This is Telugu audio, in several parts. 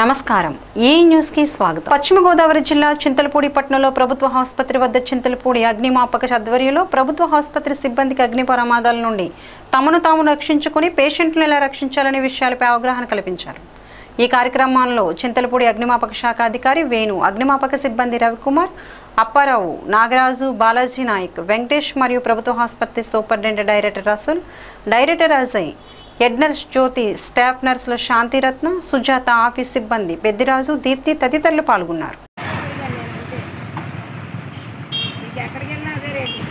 నమస్కారం ఈ న్యూస్ కి స్వాగతం పశ్చిమ గోదావరి జిల్లా చింతలపూడి పట్టణంలో ప్రభుత్వ ఆసుపత్రి వద్ద చింతలపూడి అగ్నిమాపక ఆధ్వర్యంలో ప్రభుత్వ ఆసుపత్రి సిబ్బందికి అగ్ని ప్రమాదాల నుండి తమను తాము రక్షించుకుని పేషెంట్లను ఎలా రక్షించాలనే విషయాలపై అవగాహన కల్పించారు ఈ కార్యక్రమంలో చింతలపూడి అగ్నిమాపక శాఖ అధికారి వేణు అగ్నిమాపక సిబ్బంది రవికుమార్ అప్పారావు నాగరాజు బాలాజీ నాయక్ వెంకటేష్ మరియు ప్రభుత్వ ఆసుపత్రి superintendent director Rasool director Ajay head nurse Jyothi staff నర్సుల శాంతిరత్న సుజాత ఆఫీస్ సిబ్బంది పెద్దిరాజు దీప్తి తదితరులు పాల్గొన్నారు మీకు ఎక్కడికి వెళ్ళినా అదే రేటు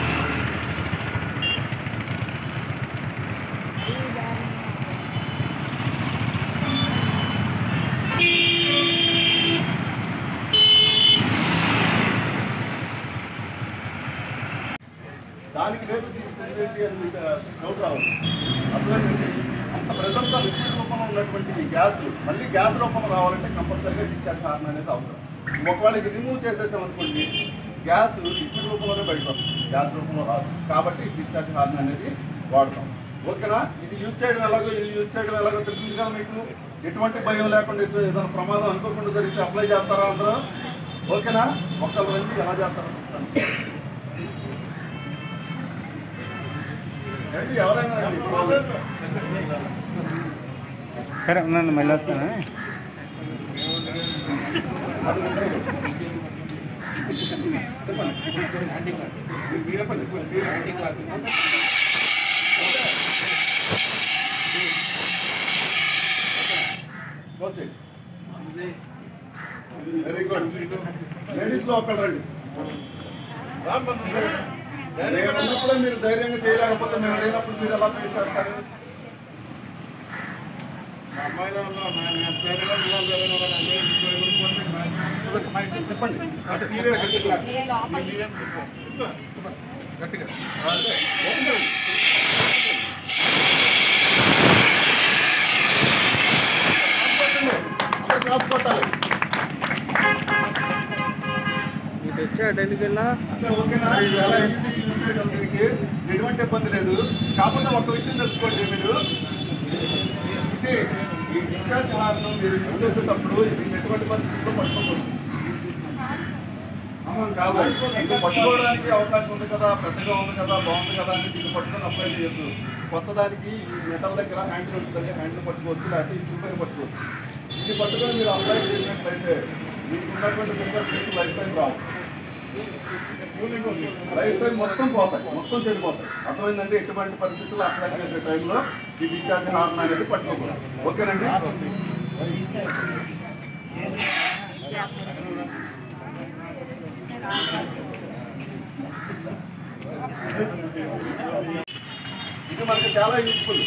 దానికి లేదు దీనికి ఏంటి అని మీకు డౌట్ రావచ్చు అర్థమైందండి అంత ప్రెజర్తో లిక్విడ్ రూపంలో ఉన్నటువంటి ఈ గ్యాస్ మళ్ళీ గ్యాస్ రూపంలో రావాలంటే కంపల్సరీగా డిశ్చార్జ్ హార్న్ అనేది అవసరం ఒకవేళ ఇది రిమూవ్ చేసేసామనుకోండి గ్యాస్ లిక్విడ్ రూపంలోనే బయటకు వస్తుంది గ్యాస్ రూపంలో రాదు కాబట్టి డిశ్చార్జ్ హార్న్ అనేది వాడతాం ఓకేనా ఇది యూజ్ చేయడం ఎలాగో ఇది యూజ్ చేయడం ఎలాగో తెలిసింది కదా మీకు ఎటువంటి భయం లేకుండా ఎటు- ఏదైనా ప్రమాదం అనుకోకుండా జరిగితే అప్లై చేస్తారా అందరూ ఓకేనా ఒక్కరు రండి ఎలా చేస్తారో చూస్తాను రండి ఎవరైనా రండి సరే ఉన్నాను మళ్ళీ వస్తాను వెరీ గుడ్ లేడీస్ లో ఒకళ్ళు రండి నేను ఉన్నప్పుడే మీరు ధైర్యంగా చేయలేకపోతే మేము లేనప్పుడు మీరు ఎలా ఫేస్ చేస్తారు చెప్పండి క్లాస్ కొట్టాలి ఇది తెచ్చి అటు ఎందుకు వెళ్ళా అంటే ఓకేనా ఇది ఎలా ఈజీ యూజ్ చేయడం దీనికి ఎటువంటి ఇబ్బంది లేదు కాకపోతే ఒక విషయం తెలుసుకోండి మీరు ఇది ఈ డిశ్చార్జ్ హార్న్ మీరు యూజ్ చేసేటప్పుడు ఇది ఎటువంటి పరిస్థితుల్లో పట్టుకోకూడదు అవును కాదు ఇది పట్టుకోవడానికి అవకాశం ఉంది కదా పెద్దగా ఉంది కదా బాగుంది కదా అని ఇది పట్టుకొని అప్లై చేయొద్దు కొత్త దానికి ఈ మెటల్ దగ్గర హ్యాండిల్ ఉంటుందంటే హ్యాండిల్ పట్టుకోవచ్చు లేకపోతే ఈ చూపని పట్టుకోవచ్చు ఇది పట్టుకొని మీరు అప్లై చేసినట్లయితే మీకు ఉన్నటువంటి ఫింగర్ ప్రింట్ లైఫ్ టైం రావు లైఫ్ టైం మొత్తం పోతాయి మొత్తం చెడిపోతాయి అర్థమైందంటే ఎటువంటి పరిస్థితుల్లో అప్లై చేసే టైంలో ఈ డిశ్చార్జ్ హార్న్ అనేది పట్టుకోకూడదు ఓకేనండి ఇది మనకి చాలా యూస్ఫుల్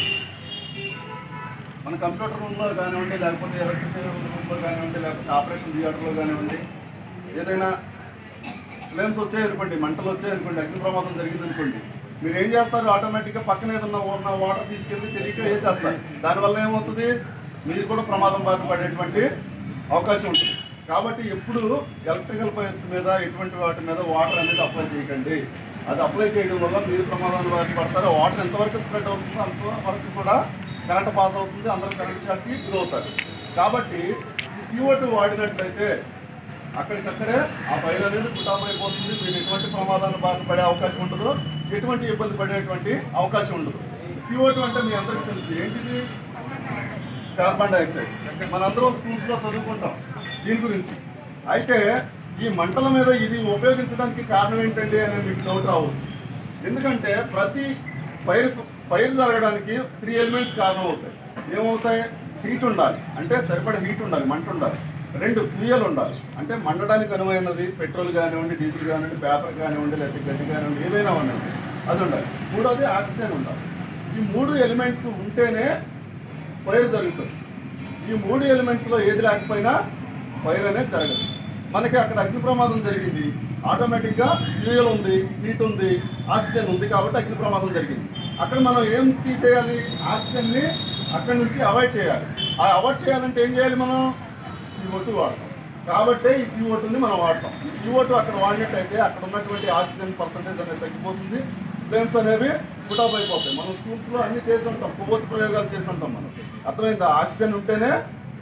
మన కంప్యూటర్ రూమ్లో కానివ్వండి లేకపోతే ఎలక్ట్రికల్ రూమ్లో కానివ్వండి లేకపోతే ఆపరేషన్ థియేటర్లో కానివ్వండి ఏదైనా ఫ్లేమ్స్ వచ్చాయనుకోండి మంటలు వచ్చాయనుకోండి అగ్ని ప్రమాదం జరిగిందనుకోండి మీరు ఏం చేస్తారు ఆటోమేటిక్గా పక్కన ఏదన్నా ఉన్న వాటర్ తీసుకెళ్ళి తెలియక వేసేస్తారు దానివల్ల ఏమవుతుంది మీరు కూడా ప్రమాదం బారిన పడేటువంటి అవకాశం ఉంటుంది కాబట్టి ఎప్పుడు ఎలక్ట్రికల్ పైప్స్ మీద ఎటువంటి వాటి మీద వాటర్ అనేది అప్లై చేయకండి అది అప్లై చేయడం వల్ల మీరు ప్రమాదాన్ని బారిన పడతారు వాటర్ ఎంతవరకు స్ప్రెడ్ అవుతుందో అంతవరకు కూడా కరెంట్ పాస్ అవుతుంది అందరూ కరెంట్ షాక్కి గురవుతారు కాబట్టి ఈ సిఓ వాడినట్లయితే అక్కడికక్కడే ఆ ఫైర్ అనేది పుటాప్ అయిపోతుంది మీరు ఎటువంటి ప్రమాదాన్ని బాధపడే అవకాశం ఉండదు ఎటువంటి ఇబ్బంది పడేటువంటి అవకాశం ఉండదు CO2 అంటే మీ అందరికీ తెలుసు ఏంటిది కార్బన్ డైఆక్సైడ్ మనందరం స్కూల్స్లో చదువుకుంటాం దీని గురించి అయితే ఈ మంటల మీద ఇది ఉపయోగించడానికి కారణం ఏంటండి అని మీకు డౌట్ రావచ్చు ఎందుకంటే ప్రతి ఫైర్ ఫైర్ జరగడానికి త్రీ ఎలిమెంట్స్ కారణం అవుతాయి ఏమవుతాయి హీట్ ఉండాలి అంటే సరిపడే హీట్ ఉండాలి మంట ఉండాలి రెండు ఫ్యూయల్ ఉండాలి అంటే మండడానికి అనువైనది పెట్రోల్ కానివ్వండి డీజిల్ కానివ్వండి పేపర్ కానివ్వండి లేకపోతే గడ్డి కానివ్వండి ఏదైనా ఉండండి అది ఉండాలి మూడోది ఆక్సిజన్ ఉండాలి ఈ మూడు ఎలిమెంట్స్ ఉంటేనే ఫైర్ జరుగుతుంది ఈ మూడు ఎలిమెంట్స్లో ఏది లేకపోయినా ఫైర్ అనేది జరగదు మనకి అక్కడ అగ్ని ప్రమాదం జరిగింది ఆటోమేటిక్గా ఫ్యూయల్ ఉంది హీట్ ఉంది ఆక్సిజన్ ఉంది కాబట్టి అగ్ని ప్రమాదం జరిగింది అక్కడ మనం ఏం తీసేయాలి ఆక్సిజన్ని అక్కడి నుంచి అవాయిడ్ చేయాలి ఆ అవాయిడ్ చేయాలంటే ఏం చేయాలి మనం CO2 టూ వాడతాం కాబట్టే ఈ CO2 టూని మనం వాడతాం ఈ CO2 టూ అక్కడ వాడినట్టయితే అక్కడ ఉన్నటువంటి ఆక్సిజన్ పర్సంటేజ్ అనేది తగ్గిపోతుంది ఫ్లేమ్స్ అనేవి పుటాప్ అయిపోతాయి మనం స్కూల్స్లో అన్ని చేసి ఉంటాం కొవ్వొత్తి ప్రయోగాలు చేసి ఉంటాం మనం అర్థమైందా ఆక్సిజన్ ఉంటేనే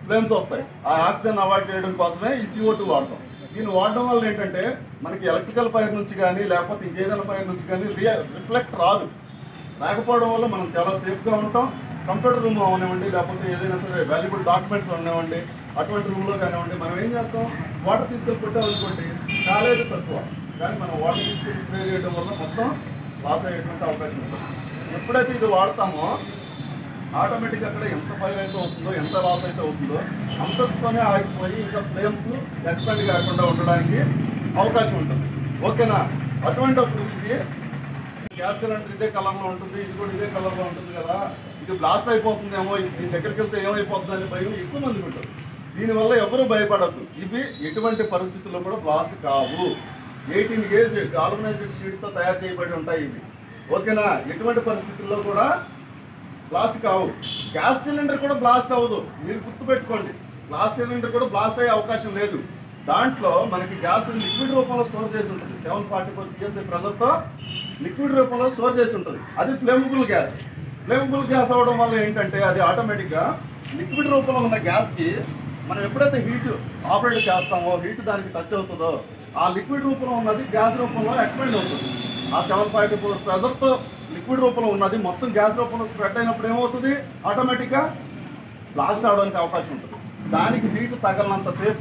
ఫ్లేమ్స్ వస్తాయి ఆ ఆక్సిజన్ అవాయిడ్ చేయడం కోసమే ఈ CO2 టూ వాడతాం దీన్ని వాడడం వల్ల ఏంటంటే మనకి ఎలక్ట్రికల్ ఫైర్ నుంచి కానీ లేకపోతే ఇంకేదైనా ఫైర్ నుంచి కానీ రిఫ్లెక్ట్ రాదు రాకపోవడం వల్ల మనం చాలా సేఫ్గా ఉంటాం కంప్యూటర్ రూమ్ అవనివ్వండి లేకపోతే ఏదైనా సరే వాల్యుబుల్ డాక్యుమెంట్స్ అవనివ్వండి అటువంటి రూమ్లో కానివ్వండి మనం ఏం చేస్తాం వాటర్ తీసుకెళ్ళి పెట్టామనుకోండి కాలేదు తక్కువ కానీ మనం వాటర్ తీసుకెళ్ళి స్ప్రే చేయడం వల్ల మొత్తం లాస్ అయ్యేటువంటి అవకాశం ఉంటుంది ఎప్పుడైతే ఇది వాడతామో ఆటోమేటిక్ అక్కడ ఎంత ఫైర్ అయితే అవుతుందో ఎంత లాస్ అయితే అవుతుందో అంతతోనే ఆగిపోయి ఇంకా ఫ్లేమ్స్ ఎక్స్పెండ్ కాకుండా ఉండడానికి అవకాశం ఉంటుంది ఓకేనా అటువంటి అప్పుడు ఇది గ్యాస్ సిలిండర్ ఇదే కలర్లో ఉంటుంది ఇది కూడా ఇదే కలర్లో ఉంటుంది కదా ఇది బ్లాస్ట్ అయిపోతుందేమో ఇది దీని దగ్గరికి వెళ్తే ఏమైపోతుంది అని భయం ఎక్కువ మందికి ఉంటుంది దీనివల్ల ఎవరు భయపడద్దు ఇవి ఎటువంటి పరిస్థితుల్లో కూడా బ్లాస్ట్ కావు ఎయిటీన్ గేజ్ గాల్వనైజ్డ్ షీట్తో తయారు చేయబడి ఉంటాయి ఇవి ఓకేనా ఎటువంటి పరిస్థితుల్లో కూడా బ్లాస్ట్ కావు గ్యాస్ సిలిండర్ కూడా బ్లాస్ట్ అవ్వదు మీరు గుర్తుపెట్టుకోండి గ్యాస్ సిలిండర్ కూడా బ్లాస్ట్ అయ్యే అవకాశం లేదు దాంట్లో మనకి గ్యాస్ లిక్విడ్ రూపంలో స్టోర్ చేసి ఉంటుంది సెవెన్ ఫార్టీ ఫోర్ పిఎస్ఐ ప్రెజర్తో లిక్విడ్ రూపంలో స్టోర్ చేసి ఉంటుంది అది ఫ్లేమబుల్ గ్యాస్ ఫ్లేమబుల్ గ్యాస్ అవ్వడం వల్ల ఏంటంటే అది ఆటోమేటిక్గా లిక్విడ్ రూపంలో ఉన్న గ్యాస్కి మనం ఎప్పుడైతే హీట్ ఆపరేట్ చేస్తామో హీట్ దానికి టచ్ అవుతుందో ఆ లిక్విడ్ రూపంలో ఉన్నది గ్యాస్ రూపంలో ఎక్స్పెండ్ అవుతుంది ఆ సెవెన్ ఫార్టీ ఫోర్ ప్రెజర్తో లిక్విడ్ రూపంలో ఉన్నది మొత్తం గ్యాస్ రూపంలో స్ప్రెడ్ అయినప్పుడు ఏమవుతుంది ఆటోమేటిక్గా బ్లాస్ట్ అవడానికి అవకాశం ఉంటుంది దానికి హీట్ తగలనంత సేపు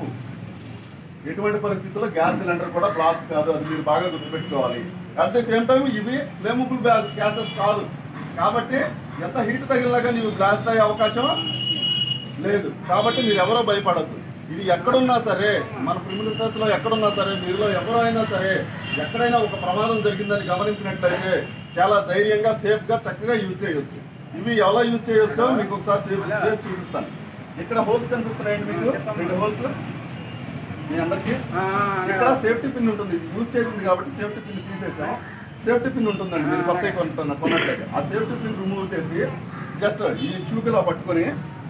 ఎటువంటి పరిస్థితుల్లో గ్యాస్ సిలిండర్ కూడా బ్లాస్ట్ కాదు అది మీరు బాగా గుర్తుపెట్టుకోవాలి అట్ ది సేమ్ టైం ఇవి ఫ్లేమబుల్ గ్యాసెస్ కాదు కాబట్టి ఎంత హీట్ తగిలినా కానీ ఇవి బ్లాస్ట్ అయ్యే అవకాశం లేదు కాబట్టి మీరు ఎవరో భయపడద్దు ఇది ఎక్కడున్నా సరే మన ప్రిమినిసెస్ లో ఎక్కడున్నా సరే మీరులో ఎవరైనా సరే ఎక్కడైనా ఒక ప్రమాదం జరిగిందని గమనించినట్లయితే చాలా ధైర్యంగా సేఫ్ గా చక్కగా యూజ్ చేయొచ్చు ఇవి ఎలా యూజ్ చేయొచ్చో మీకు ఒకసారి చూ- చేసి చూపిస్తాను ఇక్కడ హోల్స్ కనిపిస్తున్నాయండి మీకు రెండు హోల్స్ మీ అందరికి ఇక్కడ సేఫ్టీ పిన్ ఉంటుంది ఇది యూజ్ చేసింది కాబట్టి సేఫ్టీ పిన్ తీసేసాం సేఫ్టీ పిన్ ఉంటుందండి మీరు కొత్త కొంటున్న కొన్నట్లయితే ఆ సేఫ్టీ పిన్ రిమూవ్ చేసి జస్ట్ ఈ ట్యూబ్ ఇలా పట్టుకొని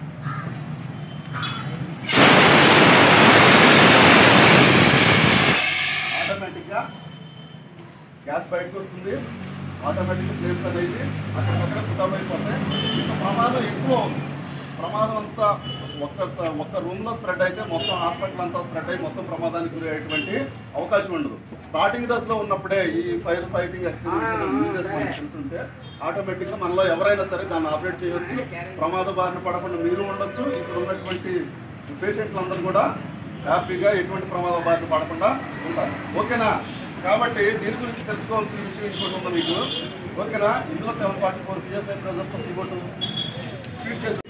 ఆటోమేటిక్గా గ్యాస్ బయటకు వస్తుంది ఆటోమేటిక్గా ఫ్లేమ్స్ అనేది అక్కడికక్కడ కుటాబ్ అయిపోతాయి ఇంకా ప్రమాదం ఎక్కువ అవుతుంది ప్రమాదం అంతా ఒక్క ఒక్క రూమ్లో స్ప్రెడ్ అయితే మొత్తం హాస్పిటల్ అంతా స్ప్రెడ్ అయ్యి మొత్తం ప్రమాదానికి గురి అయ్యేటువంటి అవకాశం ఉండదు స్టార్టింగ్ దశలో ఉన్నప్పుడే ఈ ఫైర్ ఫైటింగ్ యూజెస్ మనకు తెలుసుంటే ఆటోమేటిక్గా మనలో ఎవరైనా సరే దాన్ని ఆపరేట్ చేయొచ్చు ప్రమాద బారిన పడకుండా మీరు ఉండొచ్చు ఇక్కడ ఉన్నటువంటి పేషెంట్లు అందరూ కూడా హ్యాపీగా ఎటువంటి ప్రమాద బారిన పడకుండా ఉంటారు ఓకేనా కాబట్టి దీని గురించి తెలుసుకోవాల్సిన విషయం ఇంకోటి ఉంది మీకు ఓకేనా ఇందులో సెవెన్ ఫార్టీ ఫోర్ పిఎస్ఐ ప్రజలతో ఇంకోటి ట్రీట్ చేసి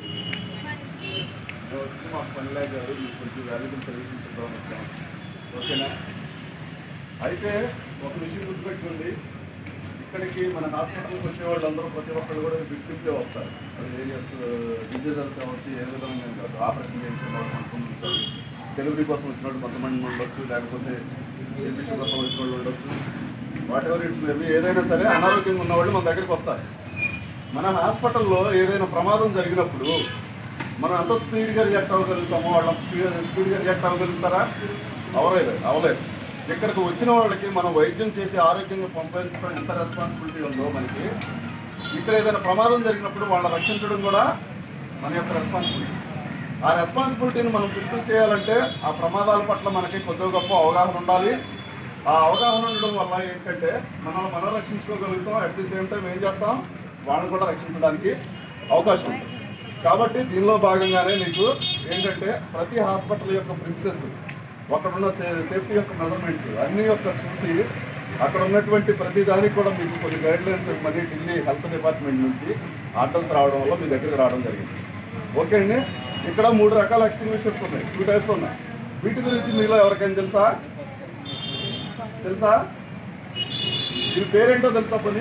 మా పనిలా గారు మీకు కొంచెం వాల్యుబుల్ సర్వీస్ ఇద్దాం వచ్చాం ఓకేనా అయితే ఒక విషయం గుర్తుపెట్టుకోండి ఇక్కడికి మన హాస్పిటల్కి వచ్చే వాళ్ళందరూ ప్రతి ఒక్కరు కూడా విక్టిమ్సే వస్తారు అది వేరియస్ డిజీజెస్ కావచ్చు ఏ విధంగా కాదు ఆపరేషన్ చేయించిన వాళ్ళు కొంతమంది ఉంటారు డెలివరీ కోసం వచ్చిన వాళ్ళు కొంతమంది ఉండొచ్చు లేకపోతే ఏపీసీ కోసం వచ్చిన వాళ్ళు ఉండొచ్చు వాట్ ఎవర్ ఇట్స్ మేబీ ఏదైనా సరే అనారోగ్యంగా ఉన్న వాళ్ళు మన దగ్గరికి వస్తారు మన హాస్పిటల్లో ఏదైనా ప్రమాదం జరిగినప్పుడు మనం ఎంత స్పీడ్గా రియాక్ట్ అవ్వగలుగుతామో వాళ్ళ స్పీడ్ స్పీడ్గా రియాక్ట్ అవ్వగలుగుతారా అవలేదు అవలేదు ఇక్కడికి వచ్చిన వాళ్ళకి మనం వైద్యం చేసి ఆరోగ్యంగా పంపించడం ఎంత రెస్పాన్సిబిలిటీ ఉందో మనకి ఇక్కడ ఏదైనా ప్రమాదం జరిగినప్పుడు వాళ్ళని రక్షించడం కూడా మన యొక్క రెస్పాన్సిబిలిటీ ఆ రెస్పాన్సిబిలిటీని మనం ఫుల్ఫిల్ చేయాలంటే ఆ ప్రమాదాల పట్ల మనకి కొద్దిగా గొప్ప అవగాహన ఉండాలి ఆ అవగాహన ఉండడం వల్ల ఏంటంటే మనల్ని మనం రక్షించుకోగలుగుతాం అట్ ది సేమ్ టైం ఏం చేస్తాం వాళ్ళని కూడా రక్షించడానికి అవకాశం ఉంది కాబట్టి దీనిలో భాగంగానే మీకు ఏంటంటే ప్రతి హాస్పిటల్ యొక్క ప్రిన్సెస్ అక్కడ ఉన్న సేఫ్టీ యొక్క మెజర్మెంట్స్ అన్ని యొక్క చూసి అక్కడ ఉన్నటువంటి ప్రతి దానికి కూడా మీకు కొన్ని గైడ్ లైన్స్ మరి ఢిల్లీ హెల్త్ డిపార్ట్మెంట్ నుంచి ఆర్డర్స్ రావడం వల్ల మీ దగ్గరికి రావడం జరిగింది ఓకే అండి ఇక్కడ మూడు రకాల ఎక్స్టింగ్విషర్స్ ఉన్నాయి టూ టైప్స్ ఉన్నాయి వీటి గురించి మీలో ఎవరికైనా తెలుసా తెలుసా దీని పేరేంటో తెలుసా పని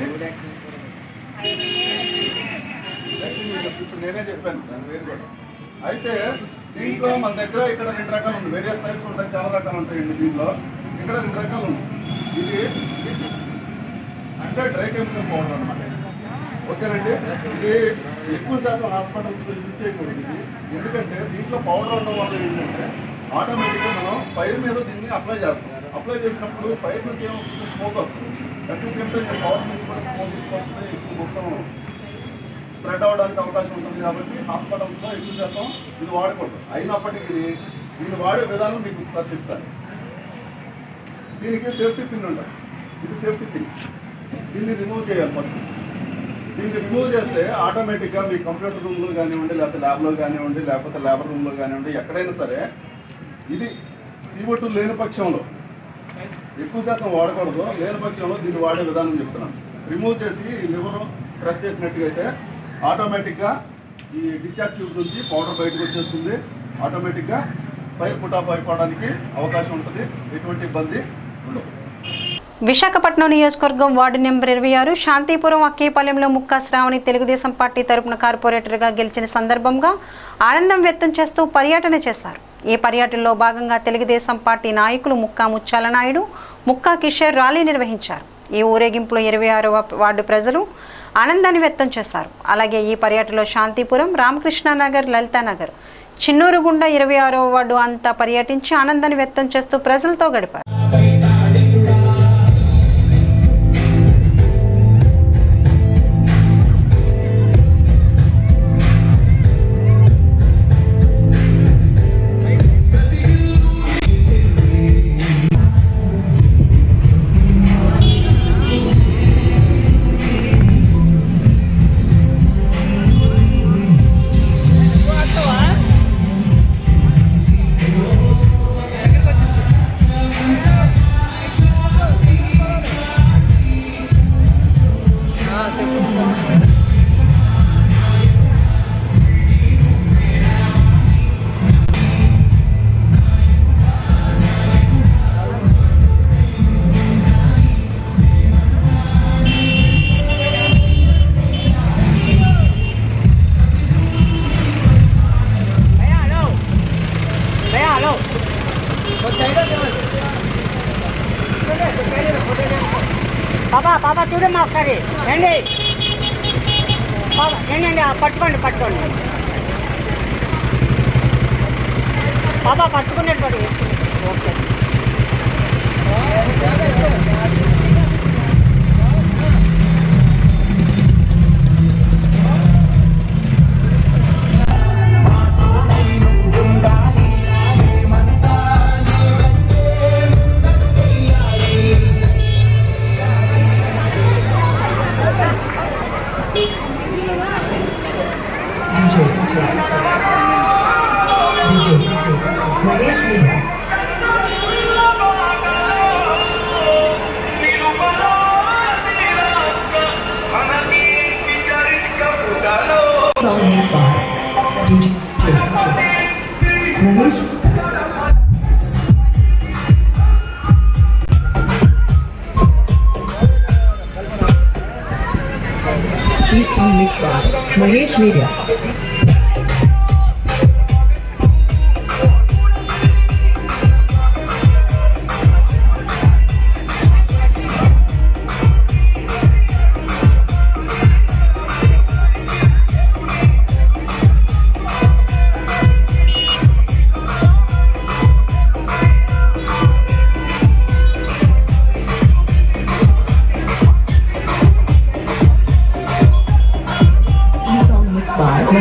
ఇప్పుడు నేనే చెప్పాను దాని పేరు కూడా అయితే దీంట్లో మన దగ్గర ఇక్కడ రెండు రకాలు ఉంది వేరియస్ టైప్స్ ఉంటాయి చాలా రకాలు ఉంటాయండి దీంట్లో ఇక్కడ రెండు రకాలు ఉంది ఇది DC. అంటే డ్రై కెమికల్ పౌడర్ అనమాట ఓకేనండి ఇది ఎక్కువ శాతం హాస్పిటల్స్ యూజ్ చేయకూడదు ఇది ఎందుకంటే దీంట్లో పౌడర్ ఉండడం వల్ల ఏంటంటే ఆటోమేటిక్గా మనం ఫైర్ మీద దీన్ని అప్లై చేస్తాం అప్లై చేసినప్పుడు ఫైర్ నుంచి ఏమవుతుంది స్మోక్ వస్తుంది at the same time power నుంచి కూడా స్మోక్ వస్తుంది ఎక్కువ మొత్తం స్ప్రెడ్ అవ్వడానికి అవకాశం ఉంటుంది కాబట్టి హాస్పిటల్స్లో ఎక్కువ శాతం ఇది వాడకూడదు అయినప్పటికీ దీన్ని వాడే విధానం మీకు ఒకసారి చెప్తాను దీనికి సేఫ్టీ పిన్ ఉంటుంది ఇది సేఫ్టీ పిన్ దీన్ని రిమూవ్ చేయాలి ఫస్ట్ దీన్ని రిమూవ్ చేస్తే ఆటోమేటిక్గా మీ కంప్యూటర్ రూమ్లో కానివ్వండి లేకపోతే ల్యాబ్లో కానివ్వండి లేకపోతే లేబర్ రూమ్లో కానివ్వండి ఎక్కడైనా సరే ఇది సీఓ లేని పక్షంలో ఎక్కువ శాతం వాడకూడదు లేని పక్షంలో దీన్ని వాడే విధానం చెప్తున్నాను రిమూవ్ చేసి ఈ లివర్ ప్రెస్ చేసినట్టుగా అయితే ఆటోమేటిక్గా ఈ డిశ్చార్జ్ ట్యూబ్ నుంచి పౌడర్ బయటకు వచ్చేస్తుంది ఆటోమేటిక్గా పైర్ పుటాప్ అయిపోవడానికి అవకాశం ఉంటుంది ఎటువంటి ఇబ్బంది ఉండదు విశాఖపట్నం నియోజకవర్గం వార్డు నెంబర్ ఇరవై ఆరు శాంతిపురం అక్కేపాలెంలో ముక్కా శ్రావణి తెలుగుదేశం పార్టీ తరపున కార్పొరేటర్గా గెలిచిన సందర్భంగా ఆనందం వ్యక్తం చేస్తూ పర్యటన చేశారు ఈ పర్యటనలో భాగంగా తెలుగుదేశం పార్టీ నాయకులు ముక్కా ముత్యాల నాయుడు ముక్కా కిషోర్ ర్యాలీ నిర్వహించారు ఈ ఊరేగింపులో ఇరవై ఆరవ వార్డు ప్రజలు ఆనందాన్ని వ్యక్తం చేశారు అలాగే ఈ పర్యటనలో శాంతిపురం రామకృష్ణానగర్ లలితానగర్ చిన్నూరు గుండా ఇరవై ఆరవ వార్డు అంతా పర్యటించి ఆనందాన్ని వ్యక్తం చేస్తూ ప్రజలతో గడిపారు బాబా బాబా చూడమ్మా ఒకసారి రండి బాబా ఏంటండి పట్టుకోండి పట్టుకోండి బాబా పట్టుకునేది పడి okay Please song mixed by Mahesh Media. Please song mixed by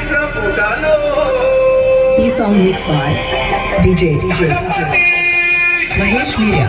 ఈ song mixed by DJ DJ Mahesh Media.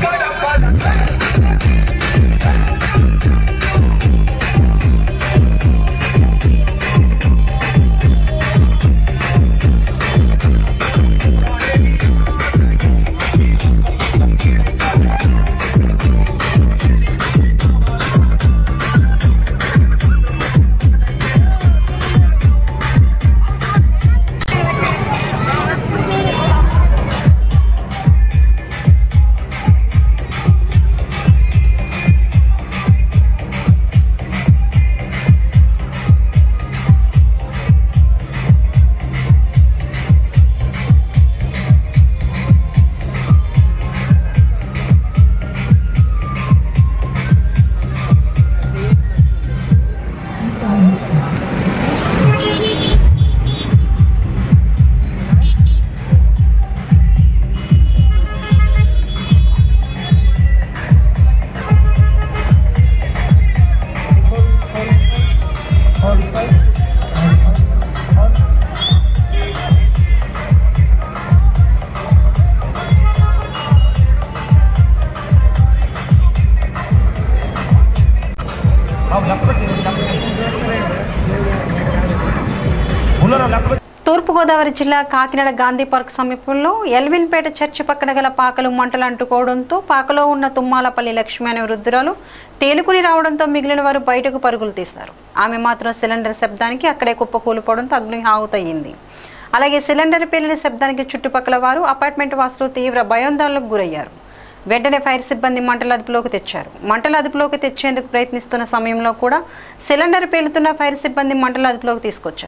Turpu Godavari జిల్లా కాకినాడ గాంధీ పార్క్ సమీపంలో ఎల్విన్పేట చర్చి పక్కన గల పాకలు మంటలు అంటుకోవడంతో పాకలో ఉన్న తుమ్మాలపల్లి లక్ష్మి అనే వృద్ధురాలు తేలుకుని రావడంతో మిగిలిన వారు బయటకు పరుగులు తీశారు ఆమె మాత్రం సిలిండర్ శబ్దానికి అక్కడే కుప్పకూలిపోవడంతో అగ్ని ఆవుతయ్యింది అలాగే సిలిండర్ పేలిన శబ్దానికి చుట్టుపక్కల వారు అపార్ట్మెంట్ వాసులు తీవ్ర భయోందోళనకు గురయ్యారు వెంటనే ఫైర్ సిబ్బంది మంటల అదుపులోకి తెచ్చారు మంటల అదుపులోకి తెచ్చేందుకు ప్రయత్నిస్తున్న సమయంలో కూడా సిలిండర్ పేలుతున్న ఫైర్ సిబ్బంది మంటల అదుపులోకి తీసుకొచ్చారు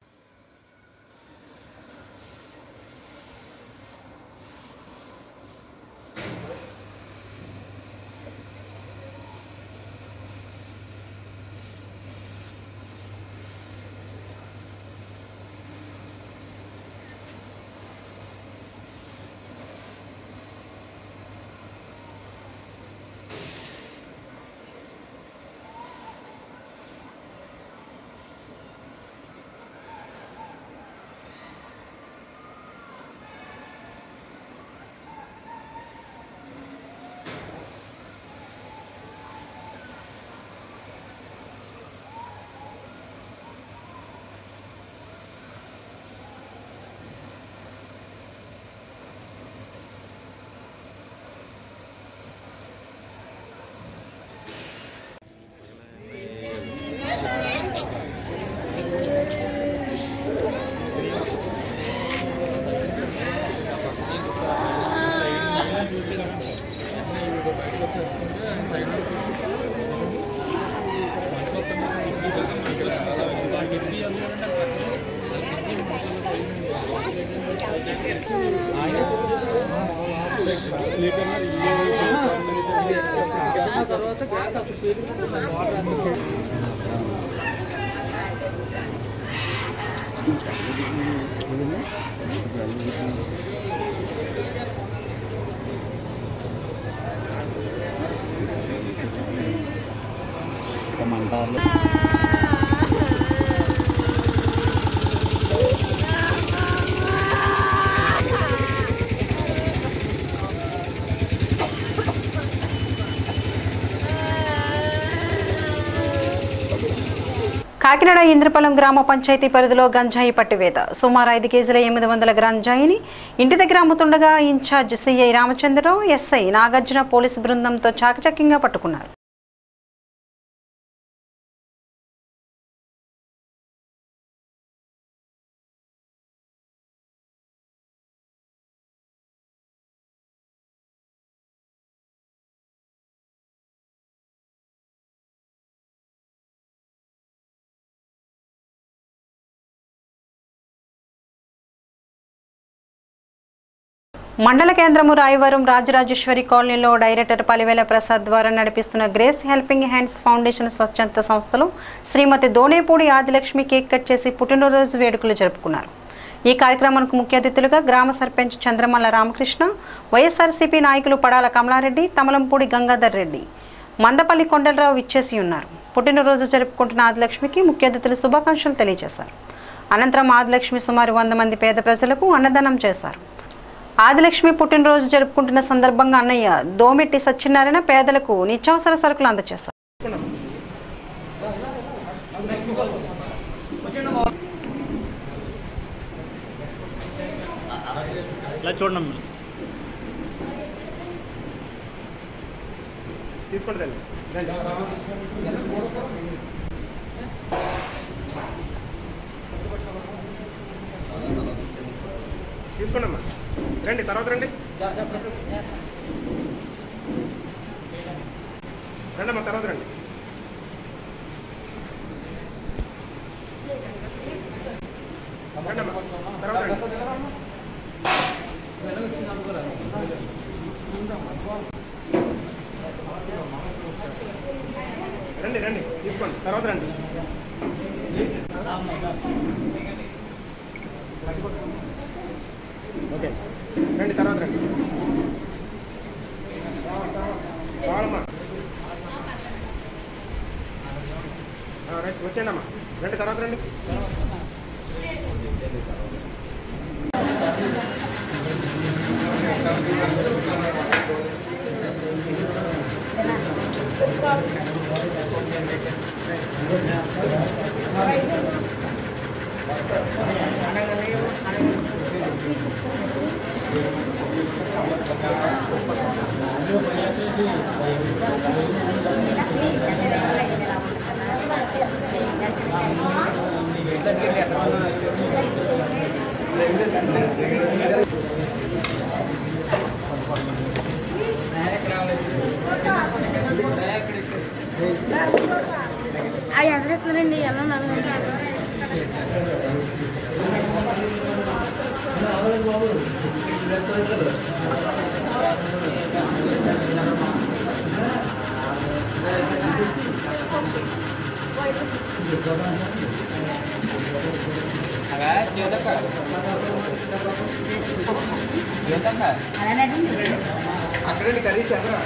కాకినాడ ఇంద్రపాలెం గ్రామ పంచాయతీ పరిధిలో గంజాయి పట్టివేత సుమారు ఐదు కేజీల ఎనిమిది వందల గంజాయిని ఇంటి దగ్గర అమ్ముతుండగా in charge CI Ramachandra Rao SI Nagarjuna police బృందంతో చాకచక్యంగా పట్టుకున్నారు మండల కేంద్రము రాయవరం రాజరాజేశ్వరి కాలనీలో డైరెక్టర్ పలివేల ప్రసాద్ ద్వారా నడిపిస్తున్న గ్రేస్ హెల్పింగ్ హ్యాండ్స్ ఫౌండేషన్ స్వచ్ఛంద సంస్థలో శ్రీమతి దోనేపూడి ఆదిలక్ష్మి కేక్ కట్ చేసి పుట్టినరోజు వేడుకలు జరుపుకున్నారు ఈ కార్యక్రమానికి ముఖ్య అతిథులుగా గ్రామ సర్పంచ్ చంద్రమల్ల రామకృష్ణ వైఎస్ఆర్సీపీ నాయకులు పడాల కమలారెడ్డి తమలంపూడి గంగాధర్ రెడ్డి మందపల్లి కొండలరావు ఇచ్చేసి ఉన్నారు పుట్టినరోజు జరుపుకుంటున్న ఆదిలక్ష్మికి ముఖ్య అతిథులు శుభాకాంక్షలు తెలియజేశారు అనంతరం ఆదిలక్ష్మి సుమారు వంద మంది పేద ప్రజలకు అన్నదానం చేశారు ఆదిలక్ష్మి పుట్టినరోజు జరుపుకుంటున్న సందర్భంగా అన్నయ్య దోమెట్టి సత్యనారాయణ పేదలకు నిత్యావసర సరుకులు అందజేశారు ఇలా చూడండి తీసుకోండి రండి తీసుకోండి అమ్మా రండి తర్వాత రండి రండి అమ్మా తర్వాత రండి రండి అమ్మా తర్వాత రండి రండి రండి తీసుకోండి తర్వాత రండి ఓకే రండి తర్వాత రండి రావాలమ్మా ఆ, రండి వచ్చేయండి అమ్మా రండి తర్వాత రండి అవి ఎదురెక్కునండి ఎలా నలభై అక్కడండి కర్రీస్ ఎక్కడ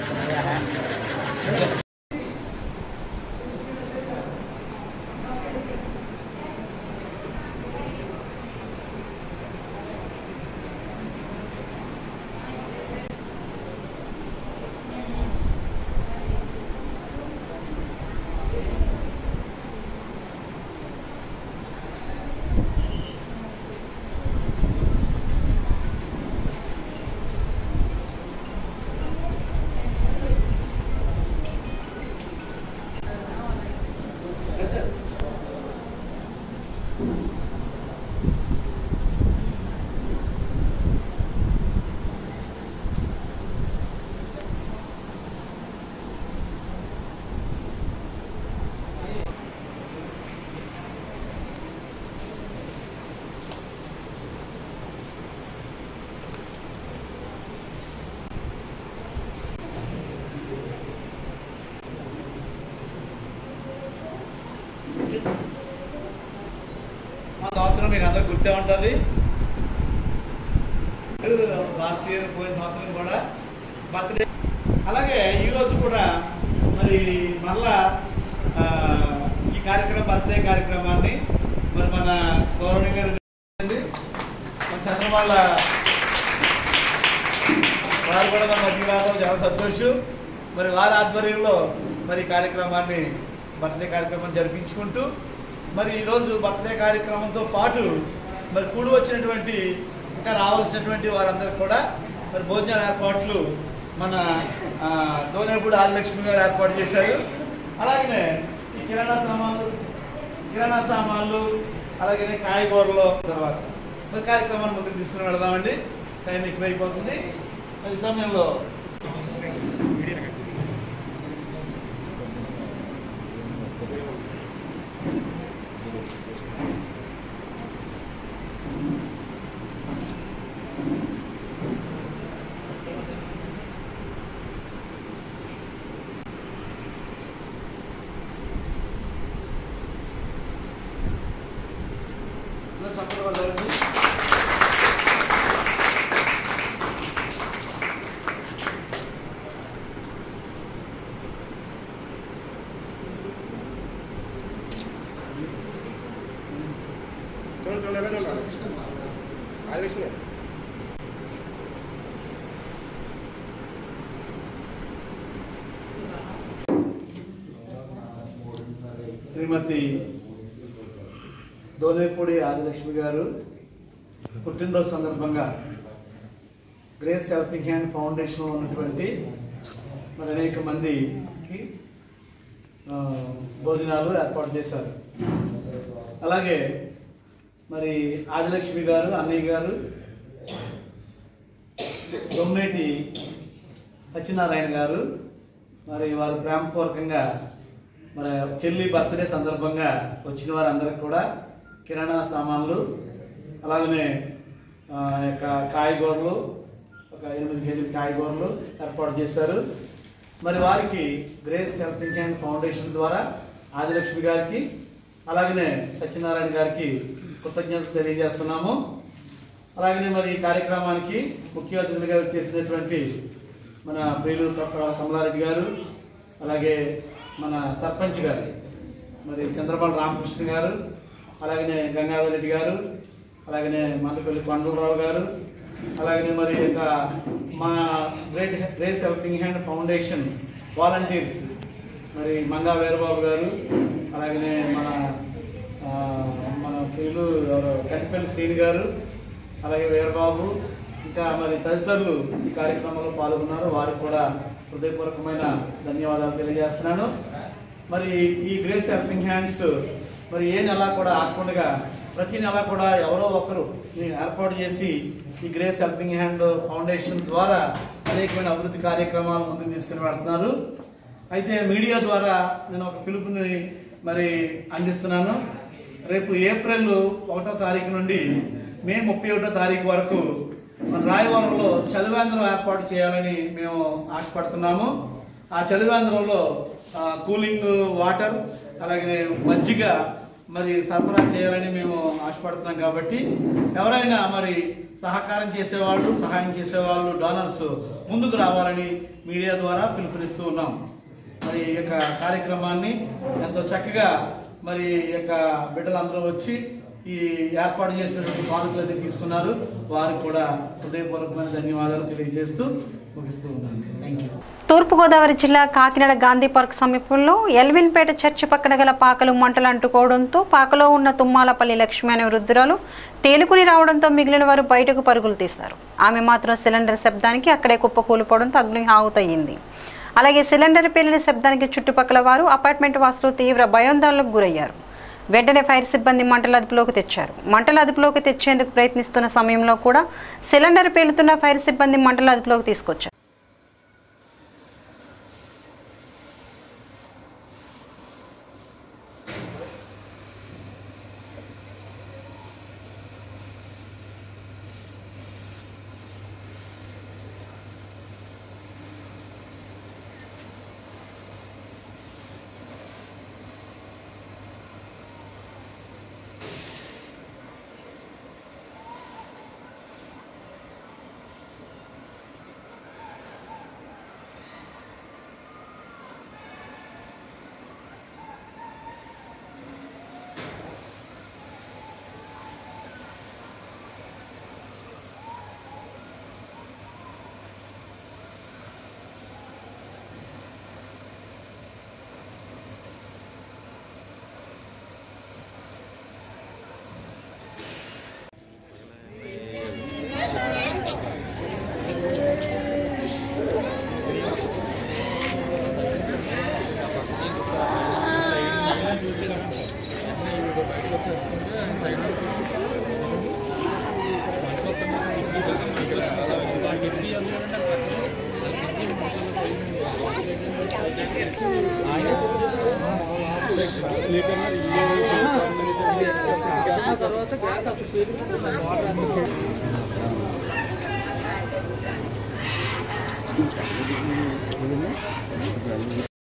ఆ సంవత్సరం మీకు అందరికి గుర్తే ఉంటుంది లాస్ట్ ఇయర్ పోయిన సంవత్సరం కూడా బర్త్డే అలాగే ఈరోజు కూడా మరి మళ్ళా ఆ, ఈ కార్యక్రమం బర్త్డే కార్యక్రమాన్ని మరి మన గౌరవనీయ గారు మన చంద్రబాళ్ళ వారు కూడా మన మధ్య రావడం చాలా సంతోషం మరి వారి ఆధ్వర్యంలో మరి ఈ కార్యక్రమాన్ని బర్త్డే కార్యక్రమం జరిపించుకుంటూ మరి ఈరోజు బర్త్డే కార్యక్రమంతో పాటు మరి కూడి వచ్చినటువంటి ఇంకా రావాల్సినటువంటి వారందరికీ కూడా మరి భోజనాల ఏర్పాట్లు మన ఆ, దోనేపూడి ఆదిలక్ష్మి గారు ఏర్పాటు చేశారు అలాగనే ఈ కిరాణా సామాన్లు కిరాణా సామాన్లు అలాగే కాయగూరలు తర్వాత మరి కార్యక్రమాన్ని ముందుకు తీసుకుని వెళదామండి టైం ఎక్కువైపోతుంది మరి ఈ సమయంలో అందరూ చప్పట్లు కొట్టాలండి. చూడండి చూడండి ఎలానే ఉన్నారు రాజలక్ష్మి గారు శ్రీమతి దోలేపూడి ఆదిలక్ష్మి గారు పుట్టినరోజు సందర్భంగా గ్రేస్ హెల్పింగ్ హ్యాండ్ ఫౌండేషన్లో ఉన్నటువంటి మరి అనేక మందికి ఆ, భోజనాలు ఏర్పాటు చేశారు అలాగే మరి ఆదిలక్ష్మి గారు అన్నయ్య గారు దొమ్మేటి సత్యనారాయణ గారు మరి వారు ప్రేమపూర్వకంగా మరి చెల్లి బర్త్డే సందర్భంగా వచ్చిన వారందరికి కూడా కిరాణా సామాన్లు అలాగనే ఆ, యొక్క కాయగూరలు ఒక ఎనిమిది కేజీల కాయగూరలు ఏర్పాటు చేశారు మరి వారికి గ్రేస్ హెల్పింగ్ హ్యాండ్ ఫౌండేషన్ ద్వారా ఆదిలక్ష్మి గారికి అలాగనే సత్యనారాయణ గారికి కృతజ్ఞతలు తెలియజేస్తున్నాము అలాగనే మరి ఈ కార్యక్రమానికి ముఖ్య అతిథులుగా వచ్చేసినటువంటి మన ప్రియులు కప్ప- కమలారెడ్డి గారు అలాగే మన సర్పంచ్ గారు మరి చంద్రబాబు రామకృష్ణ గారు అలాగనే గంగాధర్ రెడ్డి గారు అలాగనే మందపల్లి కొండలరావు గారు అలాగనే మరి యొక్క మా great grace helping hand foundation volunteers మరి మంగా వీరబాబు గారు అలాగనే మన ఆ, మన ప్రియులు ఎవరు కట్టిపల్లి శ్రీని గారు అలాగే వీరబాబు ఇంకా మరి తదితరులు ఈ కార్యక్రమంలో పాల్గొన్నారు వారికి కూడా హృదయపూర్వకమైన ధన్యవాదాలు తెలియజేస్తున్నాను మరి ఈ గ్రేస్ హెల్పింగ్ హ్యాండ్స్ మరి ఏ నెల కూడా ఆకుండా ప్రతి నెల కూడా ఎవరో ఒకరు దీన్ని ఏర్పాటు చేసి ఈ గ్రేస్ హెల్పింగ్ హ్యాండ్ ఫౌండేషన్ ద్వారా అనేకమైన అభివృద్ధి కార్యక్రమాలు ముందుకు తీసుకుని వెళ్తున్నారు అయితే మీడియా ద్వారా నేను ఒక పిలుపుని మరి అందిస్తున్నాను రేపు ఏప్రిల్ ఒకటో తారీఖు నుండి మే ముప్పై ఒకటో తారీఖు వరకు మన రాయవరంలో చలివేంద్రం ఏర్పాటు చేయాలని మేము ఆశపడుతున్నాము ఆ చలివేంద్రంలో ఆ, కూలింగ్ వాటర్ అలాగే మజ్జిగ మరి సరఫరా చేయాలని మేము ఆశపడుతున్నాం కాబట్టి ఎవరైనా మరి సహకారం చేసేవాళ్ళు సహాయం చేసేవాళ్ళు డోనర్స్ ముందుకు రావాలని మీడియా ద్వారా పిలుపునిస్తూ ఉన్నాం మరి ఈ యొక్క కార్యక్రమాన్ని ఎంతో చక్కగా మరి ఈ యొక్క బిడ్డలందరూ వచ్చి ఈ ఏర్పాటు చేసినటువంటి కానుకలు తీసుకున్నారు వారికి కూడా హృదయపూర్వకమైన ధన్యవాదాలు తెలియజేస్తూ ముగిస్తూ ఉన్నాను థ్యాంక్ యూ తూర్పుగోదావరి జిల్లా కాకినాడ గాంధీ పార్క్ సమీపంలో ఎల్విన్పేట చర్చి పక్కన గల పాకలు మంటలు అంటుకోవడంతో పాకలో ఉన్న తుమ్మాలపల్లి లక్ష్మి అనే వృద్ధురాలు తేలుకుని రావడంతో మిగిలిన వారు బయటకు పరుగులు తీశారు ఆమె మాత్రం సిలిండర్ శబ్దానికి అక్కడే కుప్పకూలిపోవడంతో అగ్ని ఆవుతయ్యింది అలాగే సిలిండర్ పేలిన శబ్దానికి చుట్టుపక్కల వారు అపార్ట్మెంట్ వాసులు తీవ్ర భయోందోళనకు గురయ్యారు వెంటనే ఫైర్ సిబ్బంది మంటల అదుపులోకి తెచ్చారు మంటల అదుపులోకి తెచ్చేందుకు ప్రయత్నిస్తున్న సమయంలో కూడా సిలిండర్ పేలుతున్న ఫైర్ సిబ్బంది మంటల అదుపులోకి తీసుకొచ్చారు